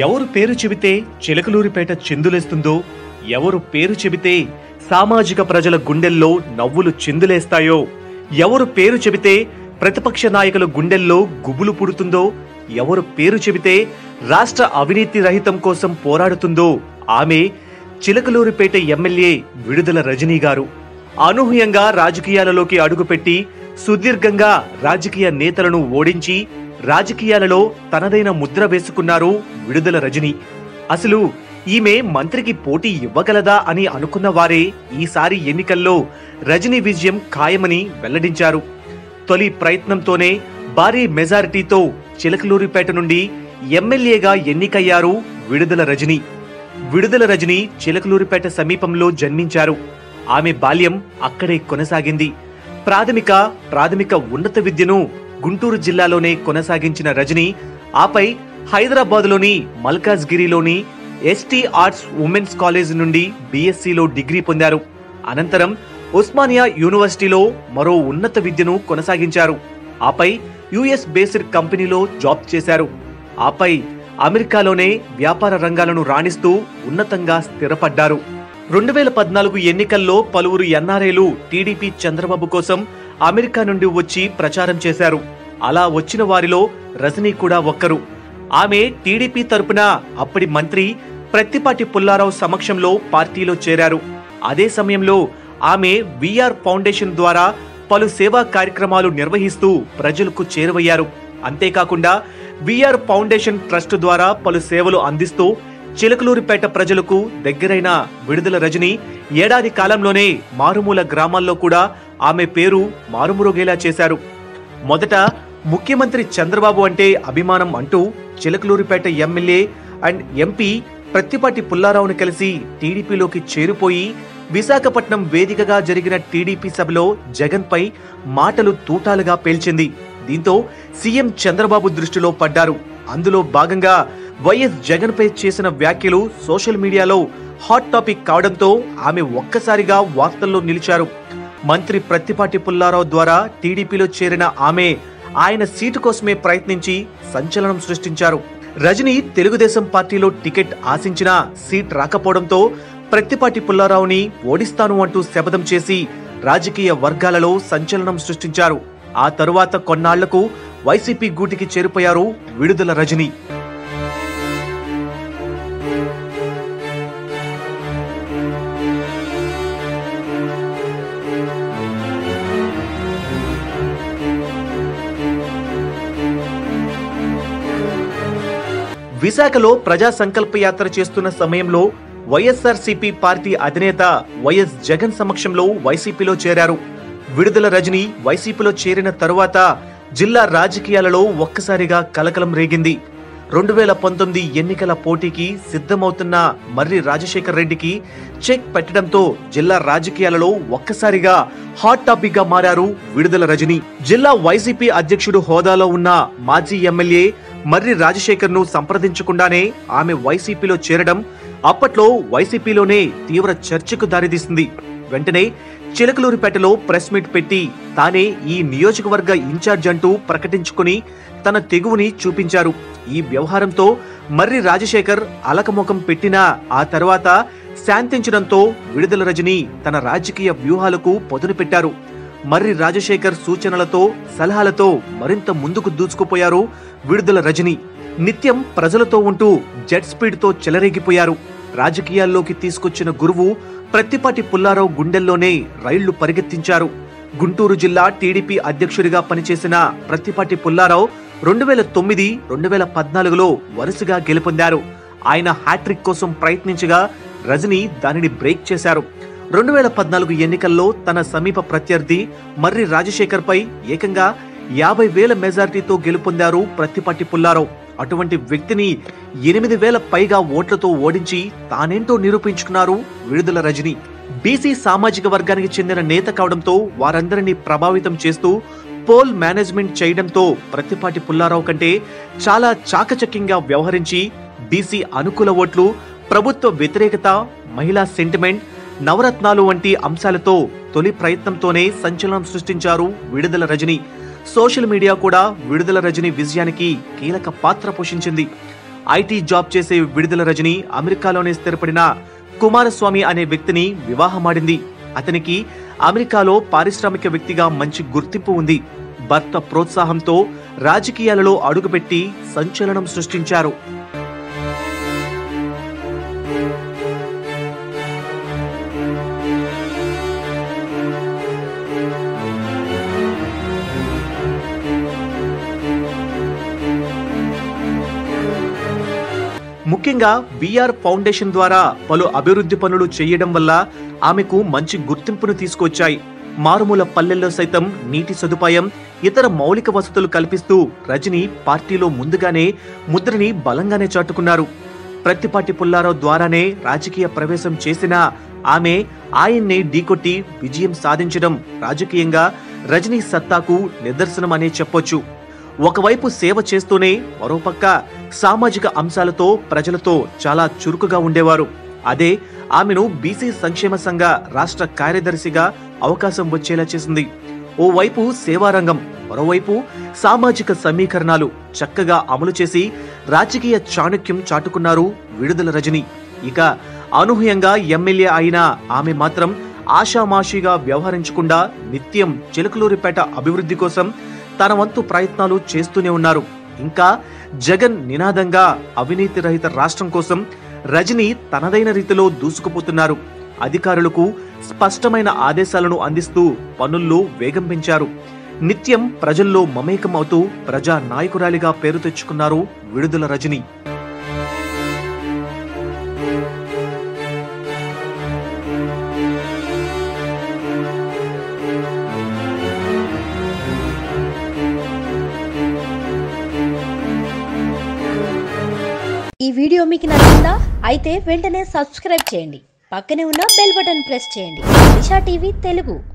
ఎవరు పేరు చెబితే చిలకలూరిపేట చిందులేస్తుందో ఎవరు పేరు చెబితే సామాజిక ప్రజల గుండెల్లో నవ్వులు చిందులేస్తాయో ఎవరు పేరు చెబితే ప్రతిపక్ష నాయకుల గుండెల్లో గుబులు పుడుతుందో ఎవరు పేరు చెబితే రాష్ట్ర అవినీతి రహితం కోసం పోరాడుతుందో ఆమె చిలకలూరిపేట ఎమ్మెల్యే విడుదల రజనీ గారు అనూహ్యంగా రాజకీయాలలోకి అడుగుపెట్టి సుదీర్ఘంగా రాజకీయ నేతలను ఓడించి రాజకీయాలలో తనదైన ముద్ర వేసుకున్నారు విడుదల రజని అసలు ఈమె మంత్రికి పోటీ ఇవ్వగలదా అని అనుకున్న వారే ఈసారి ఎన్నికల్లో రజనీ విజయం ఖాయమని వెల్లడించారు తొలి ప్రయత్నంతోనే భారీ మెజారిటీతో చిలకలూరిపేట నుండి ఎమ్మెల్యేగా ఎన్నికయ్యారు విడుదల రజని విడుదల రజని చిలకలూరిపేట సమీపంలో జన్మించారు ఆమె బాల్యం అక్కడే కొనసాగింది ప్రాథమిక ప్రాథమిక ఉన్నత విద్యను గుంటూరు జిల్లాలోనే కొనసాగించిన రజని ఆపై హైదరాబాద్లోని మల్కాజ్గిరిలోని ఎస్టీ ఆర్ట్స్ ఉమెన్స్ కాలేజ్ నుండి బీఎస్సీలో డిగ్రీ పొందారు అనంతరం ఉస్మానియా యూనివర్సిటీలో మరో ఉన్నత విద్యను కొనసాగించారు ఆపై యుఎస్ బేస్డ్ కంపెనీలో జాబ్ చేశారు ఆపై అమెరికాలోనే వ్యాపార రంగాలను రాణిస్తూ ఉన్నతంగా స్థిరపడ్డారు రెండు వేల పద్నాలుగు ఎన్నికల్లో పలువురు ఎన్ఆర్ఐలు టీడీపీ చంద్రబాబు కోసం అమెరికా నుండి వచ్చి ప్రచారం చేశారు అలా వచ్చిన వారిలో రజనీ కూడా ఒక్కరు ఆమె టీడీపీ తరపున అప్పటి మంత్రి ప్రత్తిపాటి పుల్లారావు సమక్షంలో పార్టీలో చేరారు అదే సమయంలో ఆమె విఆర్ ఫౌండేషన్ ద్వారా పలు సేవా కార్యక్రమాలు నిర్వహిస్తూ ప్రజలకు చేరువయ్యారు అంతేకాకుండా విఆర్ ఫౌండేషన్ ట్రస్ట్ ద్వారా పలు సేవలు అందిస్తూ చిలకలూరిపేట ప్రజలకు దగ్గరైన విడుదల రజని ఏడాది కాలంలోనే మారుమూల గ్రామాల్లో కూడా ఆమె పేరు మారుమురుగేలా చేశారు మొదట ముఖ్యమంత్రి చంద్రబాబు అంటే అభిమానం అంటూ Chilakaluripet MLA and MP Prathipati పుల్లారావును కలిసి టీడీపీలోకి చేరిపోయి విశాఖపట్నం వేదికగా జరిగిన టీడీపీ సభలో జగన్పై మాటలు తూటాలుగా పేల్చింది దీంతో సీఎం చంద్రబాబు దృష్టిలో పడ్డారు అందులో భాగంగా వైఎస్ జగన్పై చేసిన వ్యాఖ్యలు సోషల్ మీడియాలో హాట్ టాపిక్ కావడంతో ఆమె ఒక్కసారిగా వార్తల్లో నిలిచారు మంత్రి ప్రత్తిపాటి పుల్లారావు ద్వారా టీడీపీలో చేరిన ఆమె ఆయన సీటు కోసమే ప్రయత్నించి సంచలనం సృష్టించారు రజనీ తెలుగుదేశం పార్టీలో టికెట్ ఆశించినా సీట్ రాకపోవడంతో ప్రత్తిపాటి పుల్లారావుని ఓడిస్తాను అంటూ శపథం చేసి రాజకీయ వర్గాలలో సంచలనం సృష్టించారు ఆ తరువాత కొన్నాళ్లకు వైసీపీ గూటికి చేరిపోయారు విడుదల రజనీ విశాఖలో ప్రజా సంకల్ప యాత్ర చేస్తున్న సమయంలో వైఎస్ఆర్సీపీ పార్టీ అధినేత వైఎస్ జగన్ సమక్షంలో వైసీపీలో చేరారు విడుదల రజని వైసీపీలో చేరిన తరువాత జిల్లా రాజకీయాలలో ఒక్కసారిగా కలకలం రేగింది రెండు వేల పంతొమ్మిది ఎన్నికల పోటీకి సిద్ధమవుతున్న మర్రి రాజశేఖర్ రెడ్డికి చెక్ పెట్టడంతో జిల్లా రాజకీయాలలో ఒక్కసారిగా హాట్ టాపిక్ గా మారారు విడుదల రజని జిల్లా వైసీపీ అధ్యక్షుడు హోదాలో ఉన్న మాజీ ఎమ్మెల్యే మర్రి రాజశేఖర్ ను సంప్రదించకుండానే ఆమె వైసీపీలో చేరడం అప్పట్లో వైసీపీలోనే తీవ్ర చర్చకు దారితీసింది వెంటనే చిలకలూరిపేటలో ప్రెస్ మీట్ పెట్టి తానే ఈ నియోజకవర్గ ఇన్ఛార్జ్ అంటూ ప్రకటించుకుని తన తెగువని చూపించారు ఈ వ్యవహారంతో మర్రి రాజశేఖర్ అలకముఖం పెట్టినా ఆ తర్వాత శాంతించడంతో విడుదల రజని తన రాజకీయ వ్యూహాలకు పదును పెట్టారు మర్రి రాజశేఖర్ సూచనలతో సలహాలతో మరింత ముందుకు దూసుకుపోయారు విడుదల రజని నిత్యం ప్రజలతో ఉంటూ జెట్ స్పీడ్ తో చెలరేగిపోయారు రాజకీయాల్లోకి తీసుకొచ్చిన గురువు ప్రత్తిపాటి పుల్లారావు గుండెల్లోనే రైళ్లు పరిగెత్తించారు గుంటూరు జిల్లా టీడీపీ అధ్యక్షుడిగా పనిచేసిన ప్రత్తిపాటి పుల్లారావు రెండు వేల తొమ్మిది రెండు వేల పద్నాలుగులో వరుసగా గెలుపొందారు ఆయన హ్యాట్రిక్ కోసం ప్రయత్నించగా రజని దానిని బ్రేక్ చేశారు రెండు వేల పద్నాలుగు ఎన్నికల్లో తన సమీప ప్రత్యర్థి మర్రి రాజశేఖర్ పై ఏకంగా యాభై వేల మెజారిటీతో గెలుపొందారు ప్రత్తిపాటి పుల్లారావు అటువంటి వ్యక్తిని ఎనిమిది వేల పైగా ఓట్లతో ఓడించి తానేంటో నిరూపించుకున్నారు విడుదల రజని బీసీ సామాజిక వర్గానికి చెందిన నేత కావడంతో వారందరినీ ప్రభావితం చేస్తూ పోల్ మేనేజ్మెంట్ చేయడంతో ప్రత్తిపాటి పుల్లారావు కంటే చాలా చాకచక్యంగా వ్యవహరించి బీసీ అనుకూల ఓట్లు ప్రభుత్వ వ్యతిరేకత మహిళా సెంటిమెంట్ నవరత్నాలు వంటి అంశాలతో తొలి ప్రయత్నంతోనే సంచలనం సృష్టించారు విడుదల రజని సోషల్ మీడియా కూడా విడుదల రజని విజయానికి కీలక పాత్ర పోషించింది ఐటీ జాబ్ చేసే విడుదల రజని అమెరికాలోనే స్థిరపడిన కుమారస్వామి అనే వ్యక్తిని వివాహమాడింది అతనికి అమెరికాలో పారిశ్రామిక వ్యక్తిగా మంచి గుర్తింపు ఉంది భర్త ప్రోత్సాహంతో రాజకీయాలలో అడుగుపెట్టి సంచలనం సృష్టించారు ముఖ్యంగా బీఆర్ ఫౌండేషన్ ద్వారా పలు అభివృద్ధి పనులు చేయడం వల్ల ఆమెకు మంచి గుర్తింపును తీసుకొచ్చాయి మారుమూల పల్లెల్లో సైతం నీటి సదుపాయం ఇతర మౌలిక వసతులు కల్పిస్తూ రజని పార్టీలో ముందుగానే ముద్రని బలంగానే చాటుకున్నారు ప్రత్తిపాటి పుల్లారావు ద్వారానే రాజకీయ ప్రవేశం చేసిన ఆమె ఆయన్ని ఢీకొట్టి విజయం సాధించడం రాజకీయంగా రజనీ సత్తాకు నిదర్శనమనే చెప్పొచ్చు ఒకవైపు సేవ చేస్తూనే మరోపక్క సామాజిక అంశాలతో ప్రజలతో చాలా చురుకుగా ఉండేవారు అదే ఆమెను బీసీ సంక్షేమ సంఘ రాష్ట్ర కార్యదర్శిగా అవకాశం వచ్చేలా చేసింది ఓవైపు సేవారంగం మరోవైపు సామాజిక సమీకరణాలు చక్కగా అమలు చేసి రాజకీయ చాణక్యం చాటుకున్నారు విడుదల రజని ఇక అనూహ్యంగా ఎమ్మెల్యే అయిన ఆమె మాత్రం ఆషామాషిగా వ్యవహరించకుండా నిత్యం చిలకలూరిపేట అభివృద్ధి కోసం తన వంతు ప్రయత్నాలు చేస్తూనే ఉన్నారు ఇంకా జగన్ నినాదంగా అవినీతి రహిత రాష్ట్రం కోసం రజని తనదైన రీతిలో దూసుకుపోతున్నారు అధికారులకు స్పష్టమైన ఆదేశాలను అందిస్తూ పనుల్లో వేగం పెంచారు నిత్యం ప్రజల్లో మమేకం అవుతూ ప్రజా నాయకురాలిగా పేరు తెచ్చుకున్నారు విడుదల రజని ఈ వీడియో మీకు నచ్చిందా అయితే వెంటనే సబ్స్క్రైబ్ చేయండి పక్కనే ఉన్న బెల్ బటన్ ప్రెస్ చేయండి దిశా టీవీ తెలుగు